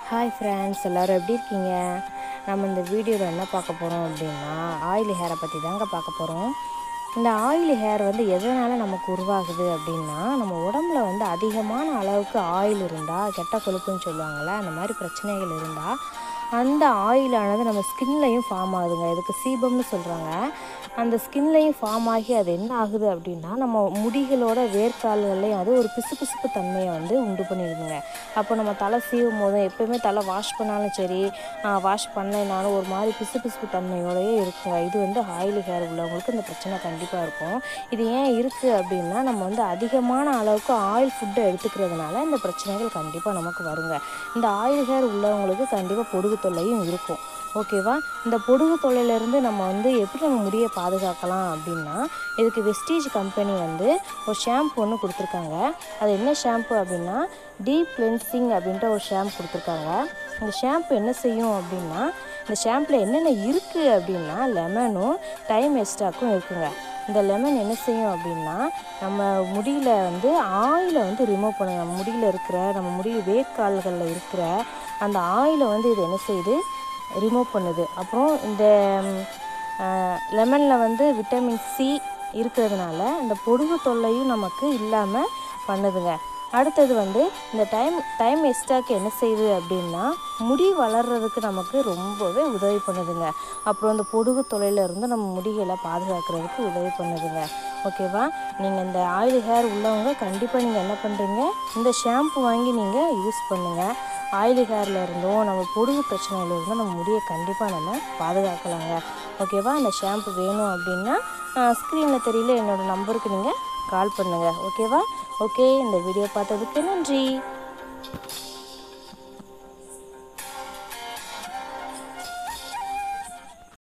hi friends எல்லோரும் எப்படி இருக்கீங்க நம்ம இந்த வீடியோவில் என்ன பார்க்க போகிறோம் அப்படின்னா ஆயில் ஹேரை பற்றி தாங்க பார்க்க போகிறோம் இந்த ஆயில் ஹேர் வந்து எதனால் நமக்கு உருவாகுது அப்படின்னா நம்ம உடம்புல வந்து அதிகமான அளவுக்கு ஆயில் இருந்தால் கெட்ட கொழுப்புன்னு சொல்லுவாங்கள்ல அந்த மாதிரி பிரச்சனைகள் இருந்தால் அந்த ஆயிலானது நம்ம ஸ்கின்லையும் ஃபார்ம் ஆகுதுங்க இதுக்கு சீபம்னு சொல்கிறாங்க அந்த ஸ்கின்லையும் ஃபார்ம் ஆகி அது என்ன ஆகுது அப்படின்னா நம்ம முடிகளோட வேர்க்கால்கள்லையும் அது ஒரு பிசுபிசுப்பு தன்மையை வந்து உண்டு பண்ணிடுதுங்க அப்போ நம்ம தலை சீவும் போதும் எப்பயுமே தலை வாஷ் பண்ணாலும் சரி வாஷ் பண்ணலைனாலும் ஒரு மாதிரி பிசுபிசுப்பு தன்மையோடயே இருக்குங்க இது வந்து ஆயில் ஹேர் உள்ளவங்களுக்கு இந்த பிரச்சனை கண்டிப்பாக இருக்கும் இது ஏன் இருக்குது அப்படின்னா நம்ம வந்து அதிகமான அளவுக்கு ஆயில் ஃபுட்டை எடுத்துக்கிறதுனால இந்த பிரச்சனைகள் கண்டிப்பாக நமக்கு வருங்க இந்த ஆயில் ஹேர் உள்ளவங்களுக்கு கண்டிப்பாக பொடுகு தொல்லையும் இருக்கும் ஓகேவா இந்த பொடுகு தொல்லையிலேருந்து நம்ம வந்து எப்படி நம்ம முடியை பாதுகாக்கலாம் அப்படின்னா இதுக்கு வெஸ்டீஜ் கம்பெனி வந்து ஒரு ஷாம்பு ஒன்று கொடுத்துருக்காங்க அது என்ன ஷாம்பு அப்படின்னா டீப் கிளென்சிங் அப்படின்ற ஒரு ஷாம்பு கொடுத்துருக்காங்க இந்த ஷாம்பு என்ன செய்யும் அப்படின்னா இந்த ஷாம்பில் என்னென்ன இருக்குது அப்படின்னா லெமனும் டைம் எஸ்டாக்கும் இருக்குங்க இந்த லெமன் என்ன செய்யும் அப்படின்னா நம்ம முடியில் வந்து ஆயிலை வந்து ரிமூவ் பண்ணுங்க நம்ம முடியில் இருக்கிற நம்ம முடி வேர்க்கால்களில் இருக்கிற அந்த ஆயிலை வந்து இது என்ன செய்யுது ரிமூவ் பண்ணுது அப்புறம் இந்த லெமனில் வந்து விட்டமின் சி இருக்கிறதுனால இந்த பொடுகு தொல்லையும் நமக்கு இல்லாமல் பண்ணுதுங்க அடுத்தது வந்து இந்த டைம் டைம் எக்ஸ்ட்ராக்கு என்ன செய்யுது அப்படின்னா முடி வளர்கிறதுக்கு நமக்கு ரொம்பவே உதவி பண்ணுதுங்க அப்புறம் இந்த பொடுகு தொலைல இருந்து நம்ம முடிகளை பாதுகாக்கிறதுக்கு உதவி பண்ணுதுங்க ஓகேவா நீங்கள் இந்த ஆயில் ஹேர் உள்ளவங்க கண்டிப்பாக நீங்கள் என்ன பண்ணுறீங்க இந்த ஷாம்பு வாங்கி நீங்கள் யூஸ் பண்ணுங்கள் ஆயில் ஹேரில் இருந்தும் நம்ம பொடுகு பிரச்சனையில இருந்தும் நம்ம முடியை கண்டிப்பாக நம்ம பாதுகாக்கலாங்க ஓகேவா இந்த ஷாம்பு வேணும் அப்படின்னா ஸ்க்ரீனில் தெரியல என்னோடய நம்பருக்கு நீங்கள் கால் பண்ணுங்கள் ஓகேவா ஓகே இந்த வீடியோ பார்த்ததுக்கு நன்றி